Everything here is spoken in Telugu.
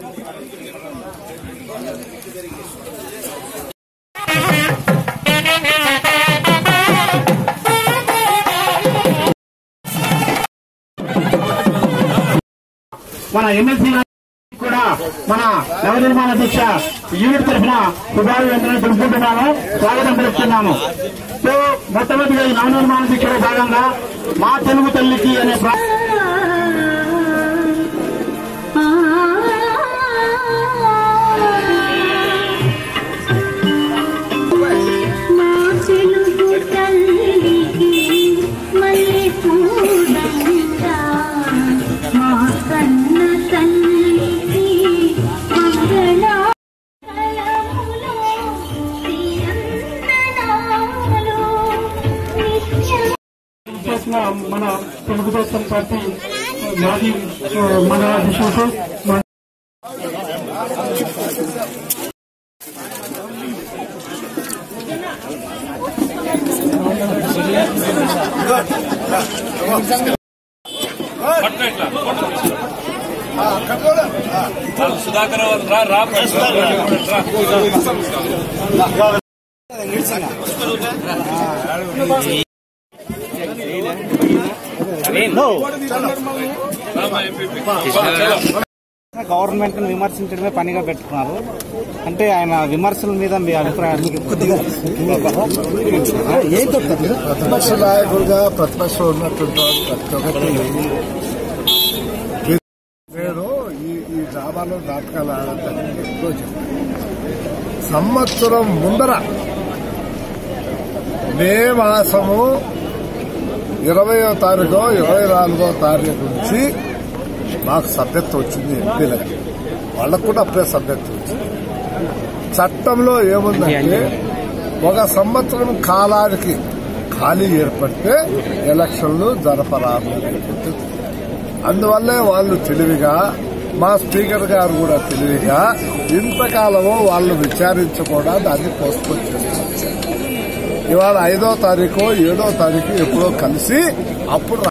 మన ఎమ్మెల్సీ కూడా మన నవనిర్మాణ దీక్ష యూనిట్ తరఫున శుభాభివందనలు తెలుపుకుంటున్నాము స్వాగతం పలుకుతున్నాము సో మొట్టమొదటిగా ఈ నవనిర్మాణ దీక్షలో భాగంగా మా తెలుగు తల్లికి అనే ప్రా- మా తెలుగు తల్లికి మల్లె పూదండ మా కన్న తల్లికి మంగళాలములో తిరందనాలు నిత్యం చేసిన మన తెలుగుదేశం పార్టీ మాజీ ఆ, మన విశ్వాసం మన సుధాకర్ రా రా రా గవర్నమెంట్ ను విమర్శించడమే పనిగా పెట్టుకున్నారు అంటే ఆయన విమర్శల మీద మీ అభిప్రాయం ప్రతిపక్ష నాయకులుగా ప్రతిపక్షం ఉన్నటువంటి వాళ్ళు ప్రతి ఒక్కటి నేను ఈ ఈ డ్రామాలో నాటకాలు ఆడతాను ఎక్కువ చెప్పాను సంవత్సరం ముందర మే మాసము ఇరవయో తారీఖు ఇరవై నాలుగో తారీఖు నుంచి మాకు సభ్యత్వం వచ్చింది ఎంపీలుగా వాళ్ళకు కూడా అప్పుడే సభ్యత్వం వచ్చింది చట్టంలో ఏముందంటే ఒక సంవత్సరం కాలానికి ఖాళీ ఏర్పడితే ఎలక్షన్లు జరపరాదు అనేటువంటిది. అందువల్లే వాళ్ళు తెలివిగా మా స్పీకర్ గారు కూడా తెలివిగా ఇంతకాలము వాళ్ళు విచారించకుండా దాన్ని పోస్ట్పోన్ చేస్తూ వచ్చారు ఇవాళ ఐదో తారీఖు ఏడో తారీఖు ఎప్పుడో కలిసి అప్పుడు